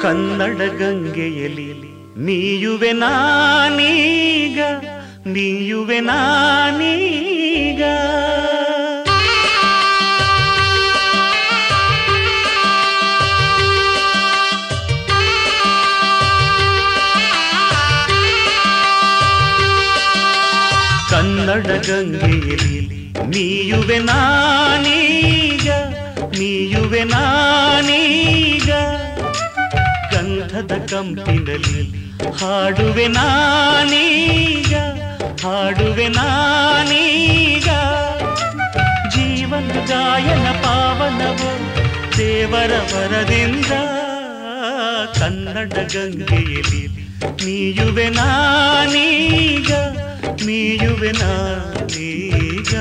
ಕನ್ನಡ ಗಂಗೆಯಲಿ ಮೀಯುವೆ ನಾನೀಗ ಮೀಯುವೆ ನಾನೀಗ ಕನ್ನಡ ಗಂಗೆಯಲಿ ಮೀಯುವೆ ನಾನೀಗ ಮೀಯುವೆ ನಾನೀಗ ಗಂಧದ ಕಂಪಿನಲ್ಲಿ ಹಾಡುವೆ ನಾನೀಗ ಹಾಡುವೆ ನಾನೀಗ ಜೀವನ ಗಾಯನ ಪಾವನವು ದೇವರ ವರದಿಂದ ಕನ್ನಡ ಗಂಗೆಯಲ್ಲಿ ಮೀಯುವೆ ನಾನೀಗ ಮೀಯುವೆ ನಾನೀಗ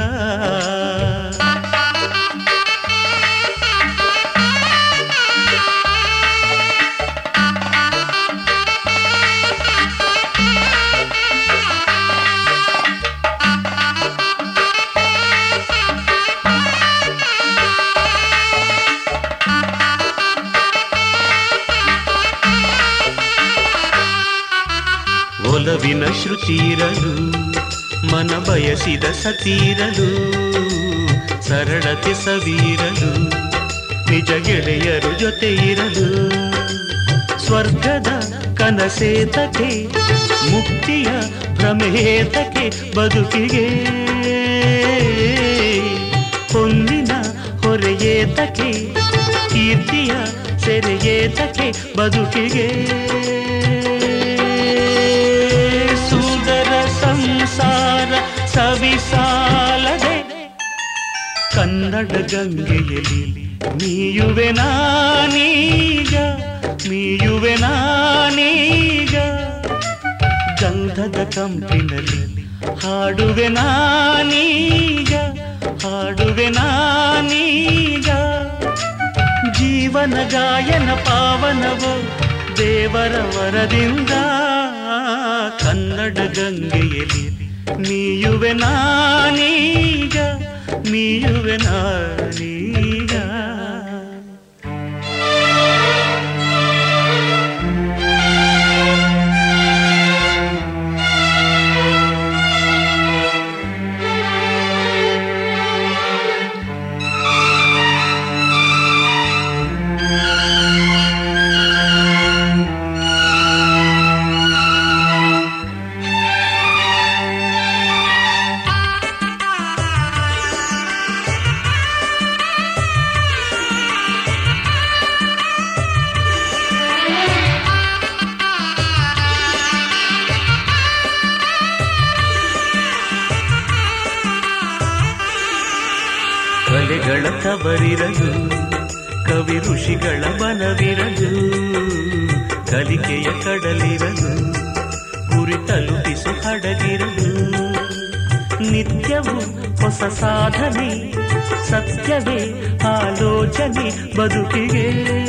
ಒಲವಿನ ಶ್ರುತಿರಲು ಮನ ಬಯಸಿದ ಸತೀರಲು ಸರಳತೆ ಸವೀರಲು ನಿಜ ಗೆಳೆಯರು ಜೊತೆ ಇರಲು ಸ್ವರ್ಗದ ಕನಸೇತಕ್ಕೆ ಮುಕ್ತಿಯ ಭ್ರಮೇತಕ್ಕೆ ಬದುಕಿಗೆ ಹೊಂದಿನ ಹೊರೆಯೇತಕ್ಕೆ ಕೀರ್ತಿಯ ಸೆರೆಯೇತಕ್ಕೆ ಬದುಕಿಗೆ ಸುಂದರ ಸಂಸಾರ ಸವಿಸಾಲದೆ ಕನ್ನಡ ಗಂಗೆಯಲ್ಲಿ ಮೀಯುವೆ ನಾನೀಗ ಮೀಯುವೆ ನಾನೀಗ ಗಂಧದ ಕಂಪಿನಲ್ಲಿ ಹಾಡುವೆ ನಾನೀಗ ಹಾಡುವೆ ನಾನೀಗ ಜೀವನ ಗಾಯನ ಪಾವನವು ದೇವರ ವರದಿಂದ ಕನ್ನಡ ಗಂಗೆಯಲ್ಲಿ ಮೀಯುವೆ ನಾನೀಗ ಮೀಯುವೆ ನಾನೀಗ ಕಲೆಗಳ ತವರಿರಲು ಕವಿ ಋಷಿಗಳ ಬನವಿರಲು ಕಲಿಕೆಯ ಕಡಲಿರಲು ಗುರಿ ತಲುಪಿಸು ಹಡಗಿರಲು ನಿತ್ಯವು ಹೊಸ ಸಾಧನೆ ಸತ್ಯವೇ ಆಲೋಚನೆ ಬದುಕಿಗೆ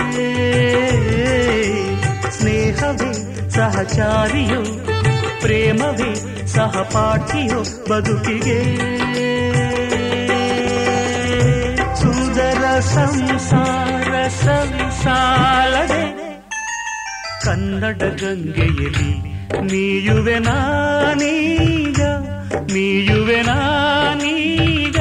ಸ್ನೇಹವೇ ಸಹಚಾರಿಯೋ ಪ್ರೇಮವೇ ಸಹಪಾಠಿಯೋ ಬದುಕಿಗೆ ಸುಂದರ ಸಂಸಾರ ಸಂಸಾಲದೆ ಕನ್ನಡ ಗಂಗೆಯಲ್ಲಿ ಮೀಯುವೆ ನಾನೀಗ ಮೀಯುವೆ ನಾನೀಗ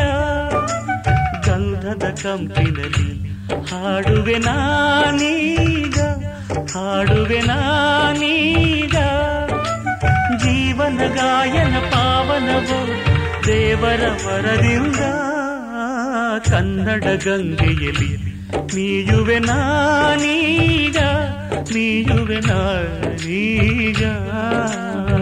ಗಂಧದ ಕಂಪಿನಲ್ಲಿ ಹಾಡುವೆ ನಾನೀಗ ಹಾಡುವೆ ನಾನೀಗ ಜೀವನ ಗಾಯನ ಪಾವನವು ದೇವರ ವರದಿಂದ ಕನ್ನಡ ಗಂಗೆಯಲ್ಲಿ ಮೀಯುವೆ ನಾನೀಗ ಮೀಯುವೆ ನಾನೀಗ